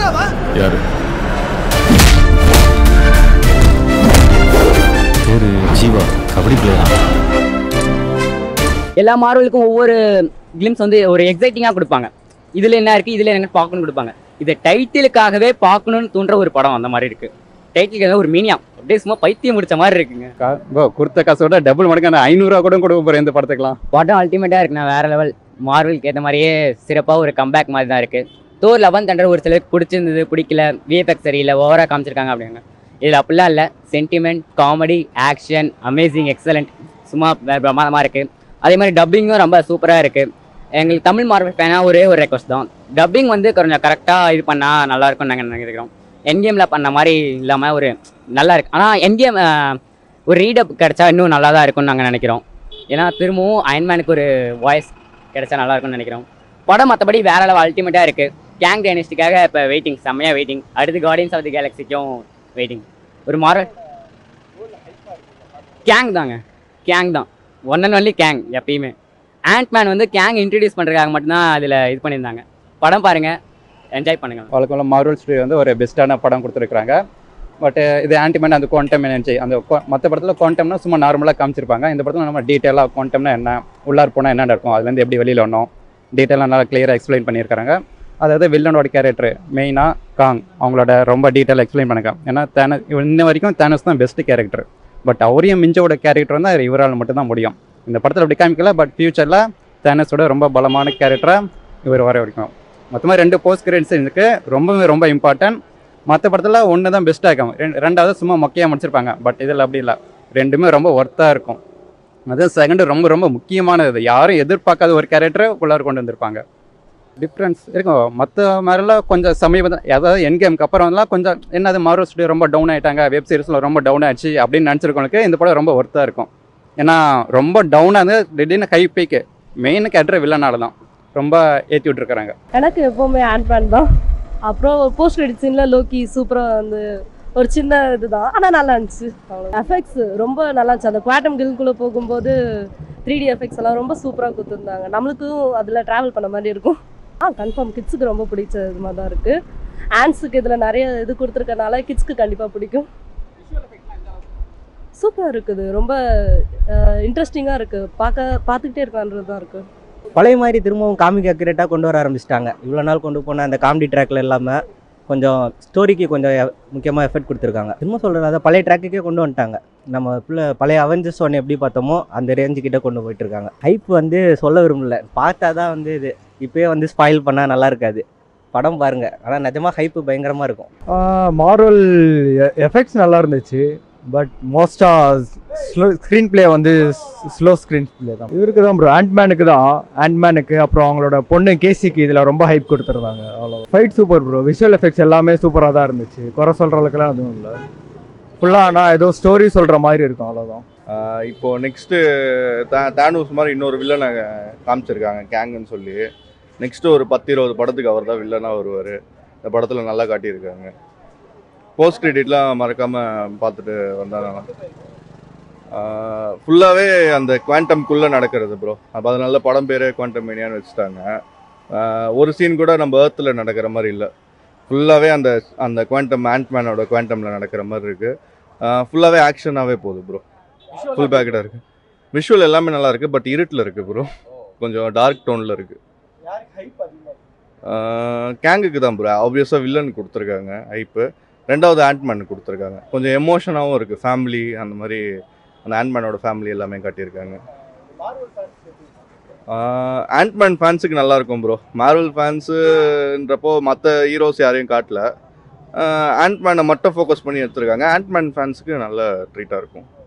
யாரு பேரு ஜீவா கபடி பிளேயரா எல்லா மார்வலுக்கும் ஒவ்வொரு கிளிம்ஸ் வந்து ஒரு எக்ஸைட்டிங்காக கொடுப்பாங்க இதில் என்ன இருக்குது இதில் என்ன பார்க்கணும்னு கொடுப்பாங்க இது டைட்டிலுக்காகவே பார்க்கணும்னு தோன்ற ஒரு படம் அந்த மாதிரி இருக்குது டைட்டிலுக்கு ஒரு மீனியம் அப்படியே சும்மா பைத்தியம் முடிச்ச மாதிரி இருக்குங்க ப்ரோ கொடுத்த காசோட டபுள் மடங்கு அந்த ஐநூறுரூவா கூட கொடுக்க போகிறேன் இந்த படத்துக்குலாம் படம் அல்டிமேட்டாக இருக்குண்ணா வேற லெவல் மார்வலுக்கு ஏற்ற மாதிரியே சிறப்பாக ஒரு கம்பேக் மாதிரி தான் இருக்குது தோர் லெவன் தண்டர் ஒரு சிலருக்கு பிடிச்சிருந்தது பிடிக்கல விஎஃப்எக்ஸ் சரியில்லை ஓவராக காமிச்சிருக்காங்க அப்படிங்க இதில் அப்படிலாம் இல்லை sentiment comedy action amazing excellent சும்மா வேற பிரமாதமாக இருக்குது அதே மாதிரி டப்பிங்கும் ரொம்ப சூப்பராக இருக்குது எங்களுக்கு தமிழ் மார்வல் ஃபேனாக ஒரே ஒரு ரெக்வஸ்ட் தான் டப்பிங் வந்து கொஞ்சம் கரெக்டாக இது பண்ணால் நல்லா இருக்கும்னு நாங்கள் நினைக்கிறோம் என்கேமில் பண்ண மாதிரி இல்லாமல் ஒரு நல்லா இருக்கு ஆனால் என்கேம் ஒரு ரீடப் கிடைச்சா இன்னும் நல்லா தான் இருக்கும்னு நாங்கள் நினைக்கிறோம் ஏன்னா திரும்பவும் அயன்மேனுக்கு ஒரு வாய்ஸ் கிடைச்சா நல்லா இருக்கும்னு நினைக்கிறோம் படம் மற்றபடி வேற அளவு அல்டிமேட்டாக இருக்குது கேங் டைனஸ்டிக்காக இப்போ வெயிட்டிங் செம்மையாக வெயிட்டிங் அடுத்து கார்டியன்ஸ் ஆஃப் தி கேலக்ஸிக்கும் வெயிட்டிங் ஒரு மாரல் கேங் தாங்க கேங் தான் ஒன் அண்ட் ஒன்லி கேங் எப்பயுமே ஆண்ட்மேன் வந்து கேங் இன்ட்ரடியூஸ் பண்ணுறதுக்காக மட்டும்தான் அதில் இது பண்ணியிருந்தாங்க படம் பாருங்கள் என்ஜாய் பண்ணுங்கள் வழக்கம் மார்வல் ஸ்டுடியோ வந்து ஒரு பெஸ்ட்டான படம் கொடுத்துருக்காங்க பட் இது ஆன்டிமேன் அந்த குவாண்டம் எனர்ஜி அந்த மற்ற படத்தில் குவாண்டம்னா சும்மா நார்மலாக காமிச்சிருப்பாங்க இந்த படத்தில் நம்ம டீட்டெயிலாக குவாண்டம்னா என்ன உள்ளார் போனால் என்ன நடக்கும் அதுலேருந்து எப்படி வெளியில் வரணும் டீட்டெயிலாக நல்லா கிளியராக எக்ஸ்பிளைன் பண்ணியிருக்காங்க அதாவது வில்லனோட கேரக்டர் மெயினாக காங் அவங்களோட ரொம்ப டீட்டெயிலாக எக்ஸ்பிளைன் பண்ணுங்க ஏன்னா தேன இன்ன வரைக்கும் தேனஸ் தான் பெஸ்ட் கேரக்டர் பட் அவரையும் மிஞ்சோட கேரக்டர் வந்து இவரால் மட்டும்தான் முடியும் இந்த படத்தில் அப்படி காமிக்கல பட் ஃபியூச்சரில் தேனஸோட ரொம்ப பலமான கேரக்டராக இவர் வர வரைக்கும் மொத்தமாக ரெண்டு போஸ்ட் கிரெடிட்ஸ் இருக்குது ரொம்பவே ரொம்ப இம்பார்ட்டன்ட் மற்ற படத்தில் ஒன்று தான் பெஸ்ட்டாக இருக்கும் ரெண்டு ரெண்டாவது சும்மா மொக்கையாக முடிச்சிருப்பாங்க பட் இதில் அப்படி இல்லை ரெண்டுமே ரொம்ப ஒர்த்தாக இருக்கும் அது செகண்டு ரொம்ப ரொம்ப முக்கியமானது யாரும் எதிர்பார்க்காத ஒரு கேரக்டரை உள்ளார கொண்டு வந்திருப்பாங்க டிஃப்ரென்ஸ் இருக்கும் மற்ற மாதிரிலாம் கொஞ்சம் சமீபத்தில் அதாவது என் கேமுக்கு அப்புறம்லாம் கொஞ்சம் என்னது மார்வல் ஸ்டுடியோ ரொம்ப டவுன் ஆகிட்டாங்க வெப் சீரிஸில் ரொம்ப டவுன் ஆயிடுச்சு அப்படின்னு நினச்சிருக்கவங்களுக்கு இந்த படம் ரொம்ப ஒர்த்தாக இருக்கும் ஏன்னா ரொம்ப டவுனாக இருந்து திடீர்னு கை பீக்கு மெயின் கேரக்டர் வில்லனால தான் ரொம்ப ஏற்றி விட்டுருக்குறாங்க எனக்கு எப்போவுமே ஹேண்ட்பேன் தான் அப்புறம் போஸ்ட் கிரெடிட் சீனில் லோக்கி சூப்பராக வந்து ஒரு சின்ன இதுதான் ஆனால் நல்லா இருந்துச்சு அவ்வளோ எஃபெக்ட்ஸ் ரொம்ப நல்லா இருந்துச்சு அந்த குவாட்டம் கில்குள்ளே போகும்போது த்ரீ டி எஃபெக்ட்ஸ் எல்லாம் ரொம்ப சூப்பராக கொடுத்துருந்தாங்க நம்மளுக்கும் அதில் ட்ராவல் பண்ண மாதிரி இருக்கும் ஆ கன்ஃபார்ம் கிட்ஸுக்கு ரொம்ப பிடிச்ச இது மாதிரி தான் இருக்குது ஆன்ஸுக்கு இதில் நிறைய இது கொடுத்துருக்கனால கிட்ஸ்க்கு கண்டிப்பாக பிடிக்கும் சூப்பராக இருக்குது ரொம்ப இன்ட்ரெஸ்டிங்காக இருக்குது பார்க்க பார்த்துக்கிட்டே இருக்கான்றது தான் இருக்குது பழைய மாதிரி திரும்பவும் காமிக் அக்யூரேட்டாக கொண்டு வர ஆரம்பிச்சிட்டாங்க இவ்வளோ நாள் கொண்டு போன அந்த காமெடி ட்ராக்ல இல்லாமல் கொஞ்சம் ஸ்டோரிக்கு கொஞ்சம் முக்கியமாக எஃபெக்ட் கொடுத்துருக்காங்க திரும்ப சொல்கிறது அதை பழைய ட்ராக்குக்கே கொண்டு வந்துட்டாங்க நம்ம பிள்ளை பழைய அவெஞ்சர்ஸ் ஒன்று எப்படி பார்த்தோமோ அந்த ரேஞ்சு கிட்ட கொண்டு போயிட்டு இருக்காங்க ஹைப் வந்து சொல்ல விரும்பல பார்த்தா தான் வந்து இது இப்போயே வந்து ஸ்பாயில் பண்ணால் நல்லா இருக்காது படம் பாருங்க ஆனால் நிஜமாக ஹைப்பு பயங்கரமாக இருக்கும் மார்வல் எஃபெக்ட்ஸ் நல்லா இருந்துச்சு பட் மோஸ்ட்டாக ஸ்லோ ஸ்க்ரீன் ப்ளே வந்து ஸ்லோ ஸ்க்ரீன் ப்ளே தான் இவருக்கு தான் ப்ரோ ஆண்ட்மேனுக்கு தான் ஆண்ட்மேனுக்கு அப்புறம் அவங்களோட பொண்ணு கேசிக்கு இதில் ரொம்ப ஹைப் கொடுத்துருந்தாங்க அவ்வளோ fight super bro visual effects எல்லாமே சூப்பராக தான் இருந்துச்சு குறை சொல்கிற அளவுக்குலாம் எதுவும் இல்லை ஃபுல்லாக நான் ஏதோ ஸ்டோரி சொல்கிற மாதிரி இருக்கும் அவ்வளோதான் ஆஹ் இப்போ நெக்ஸ்ட்டு தா தானூஸ் மாதிரி இன்னொரு வில்லனை காமிச்சிருக்காங்க கேங்குன்னு சொல்லி நெக்ஸ்ட்டு ஒரு பத்து இருபது படத்துக்கு அவர் தான் வில்லனாக வருவார் இந்த படத்தில் நல்லா காட்டியிருக்காங்க போஸ்ட் கிரெடிட்லாம் மறக்காமல் பார்த்துட்டு வந்தாங்க ஃபுல்லாகவே அந்த குவாண்டம்குள்ளே நடக்கிறது ப்ரோ அப்போ அதனால படம் பேரே குவாண்டம் மேனியான்னு வச்சுட்டாங்க ஆஹ் ஒரு சீன் கூட நம்ம ஏர்த்தில் நடக்கிற மாதிரி இல்லை ஃபுல்லாகவே அந்த அந்த குவாண்டம் ஆண்ட்மேனோட குவாண்டமில் நடக்கிற மாதிரி இருக்குது ஃபுல்லாகவே ஆக்ஷனாகவே போகுது ப்ரோ ஃபுல் பேக்கடாக இருக்குது விஷுவல் எல்லாமே நல்லா இருக்குது பட் இருட்டில் இருக்குது ப்ரோ கொஞ்சம் டார்க் டோனில் இருக்குது கேங்குக்கு தான் ப்ரோ ஆப்வியஸாக வில்லன் கொடுத்துருக்காங்க ஹைப்பு ரெண்டாவது ஆண்ட்மேன் கொடுத்துருக்காங்க கொஞ்சம் எமோஷனாகவும் இருக்குது ஃபேமிலி அந்த மாதிரி அந்த ஆண்ட்மேனோட ஃபேமிலி எல்லாமே காட்டியிருக்காங்க ஆண்ட்மேன் ஃபேன்ஸுக்கு நல்லா இருக்கும் ப்ரோ மார்வல் ஃபேன்ஸுன்றப்போ மற்ற ஹீரோஸ் யாரையும் காட்டல ஆண்ட்மேனை மட்டும் ஃபோக்கஸ் பண்ணி எடுத்திருக்காங்க ஆண்ட்மேன் ஃபேன்ஸுக்கு நல்ல ட்ரீட்டாக இருக்கும்